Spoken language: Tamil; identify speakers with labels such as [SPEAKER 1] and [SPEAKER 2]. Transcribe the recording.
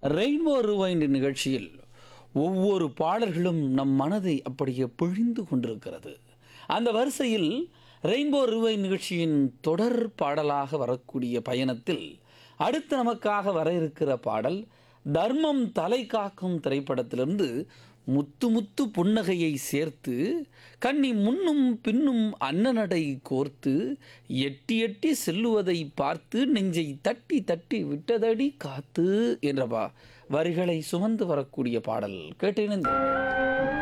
[SPEAKER 1] ரெயின்போ ரிவைண்ட் நிகழ்ச்சியில் ஒவ்வொரு பாடல்களும் நம் மனதை அப்படியே பிழிந்து கொண்டிருக்கிறது அந்த வரிசையில் ரெயின்போ ரிவைண்ட் நிகழ்ச்சியின் தொடர் பாடலாக வரக்கூடிய பயணத்தில் அடுத்து நமக்காக வர இருக்கிற பாடல் தர்மம் தலை காக்கும் திரைப்படத்திலிருந்து முத்து முத்து புன்னகையை சேர்த்து கண்ணி முன்னும் பின்னும் அன்னநடை கோர்த்து எட்டி எட்டி செல்லுவதை பார்த்து நெஞ்சை தட்டி தட்டி விட்டதடி காத்து என்றபா வரிகளை சுமந்து வரக்கூடிய பாடல் கேட்டிருந்தேன்